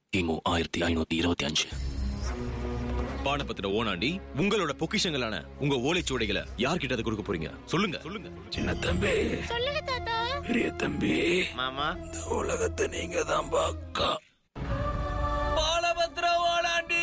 கிமு ஆயிரத்தி ஐநூத்தி இருபத்தி அஞ்சு பானபத்திர ஓனாண்டி உங்களோட பொக்கிஷங்களான உங்க ஓலைச்சுவடைகளை யார்கிட்ட அதை கொடுக்க போறீங்க சொல்லுங்க சொல்லுங்க சின்ன தம்பி சொல்லுங்க தாத்தா பெரிய தம்பி மாமா இந்த உலகத்தை நீங்க தான் பாக்கா பாலபத்திர ஓனாண்டி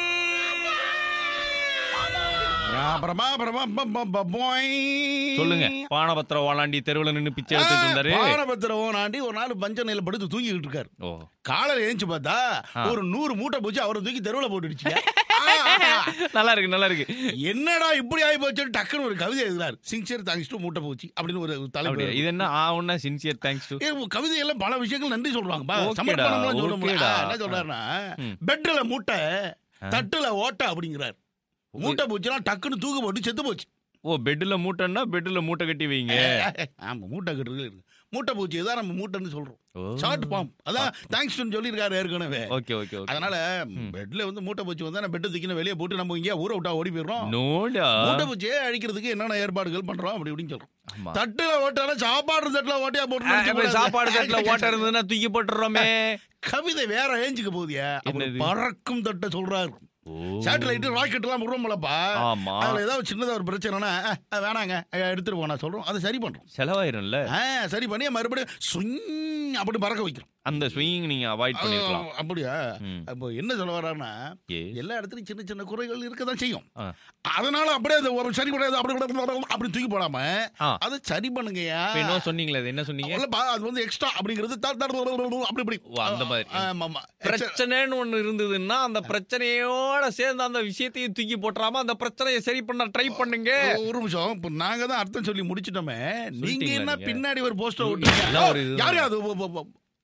அப்புறமா அப்புறமா ப- ப- ப- போய். சொல்லுங்க பானபத்திர வாளாண்டி தெருவுல நின்னு பிச்சை எடுத்துட்டு இருந்தாரு பானபத்திரம் ஓனாண்டி ஒரு நாள் பஞ்ச நிலையில படுத்து தூங்கிட்டு இருக்காரு ஓ காலையில ஏஞ்சி பார்த்தா ஆ. ஒரு நூறு மூட்டை போச்சு அவரை தூக்கி தெருவுல போட்டுடுச்சு நல்லா இருக்கு நல்லா இருக்கு என்னடா இப்படி ஆகி போச்சு டக்குன்னு ஒரு கவிதை எழுதுறாரு சிங்சியர் தேங்க்ஸ் டு மூட்டை போச்சு அப்படின்னு ஒரு தலைப்பு அப்படியா இது என்ன ஆ ஒன்னா சின்சியர் தேங்க்ஸ் டு ஏ, கவிதையெல்லாம் பல விஷயங்கள் நன்றி சொல்றாங்க பா. ஓகேடா, சமர்ப்பணம்லாம் சொல்ல முடியாது. ஓகேடா. ஆ, என்ன சொல்றாருன்னா ம். பெட்ல மூட்டை ஆ. தட்டுல ஓட்டை அப்படிங்கிறார் மூட்டை போச்சுன்னா டக்குன்னு தூக்கு போட்டு செத்து போச்சு ஓ பெட்ல மூட்டைன்னா பெட்ல மூட்டை கட்டி வைங்க ஆமா மூட்டை கட்டுறது இருக்கு மூட்டை பூச்சி இதான் நம்ம மூட்டைன்னு சொல்றோம் ஓ. ஷார்ட் ஃபார்ம் அதான் தேங்க்ஸ் சொல்லியிருக்காரு ஏற்கனவே ஓகே ஓகே ஓகே அதனால பெட்ல வந்து மூட்டை பூச்சி வந்தா நான் பெட்டு தூக்கின வெளியே போட்டு நம்ம இங்கே ஊற விட்டா ஓடி போயிடுறோம் நோடா மூட்டை பூச்சியை அழிக்கிறதுக்கு என்னென்ன ஏற்பாடுகள் பண்றோம் அப்படி இப்படின்னு சொல்றோம் ஆமா. தட்டுல ஓட்டால சாப்பாடு தட்டுல ஓட்டையா ஆ, இப்ப போட்டு சாப்பாடு தட்டுல ஓட்ட இருந்ததுன்னா தூக்கி போட்டுறோமே கவிதை வேற ஏஞ்சுக்கு போதியா அவர் என்னது? பறக்கும் தட்டை சொல்றாரு ஓ. சேட்டலைட் ராக்கெட் எல்லாம் விடுறோம்லப்பா ஆமா அதுல ஏதாவது சின்னதா ஒரு பிரச்சனைனா அஹ், அஹ், வேணாங்க அஹ், எடுத்துட்டு போனா சொல்றோம் அதை சரி பண்றோம் செலவாயிரும்ல ஆ, சரி பண்ணி மறுபடியும் சுங் அப்படி பறக்க வைக்கிறோம் அந்த ஸ்விங் நீங்க அவாய்ட் பண்ணிருக்கலாம் அஹ், அப்படியா ம். அப்போ என்ன சொல்ல வர்றாருன்னா Yes. எல்லா இடத்துலயும் சின்ன சின்ன குறைகள் இருக்க தான் செய்யும் ஆ. அதனால அப்படியே அது ஒரு சரி பண்ணாது அப்படி அப்படி- அப்படி தூக்கி போடாம ஆ. அதை சரி பண்ணுங்கய்யா இப்ப என்ன சொன்னீங்களே அது என்ன சொன்னீங்க இல்லப்பா, அது வந்து எக்ஸ்ட்ரா அப்படிங்கிறது த- த- அப்படி இப்படி ஓ, அந்த மாதிரி. ஆமா, ஆமா. பிரச்சனைன்னு ஒண்ணு இருந்ததுன்னா அந்த பிரச்சனையோட சேர்ந்து அந்த விஷயத்தையும் தூக்கி போட்டுறாம அந்த பிரச்சனையை சரி பண்ண ட்ரை பண்ணுங்க ஒரு நிமிஷம் இப்ப நாங்க தான் அர்த்தம் சொல்லி முடிச்சிட்டோமே நீங்க சொல்லிட்டீங்களா என்ன நீங்க? பின்னாடி ஒரு போஸ்டர் ம், ஓட்டுறீங்க எல்லாம் ஒரு இதுதான். யாரு அது ஒ- ஒ- ஒ-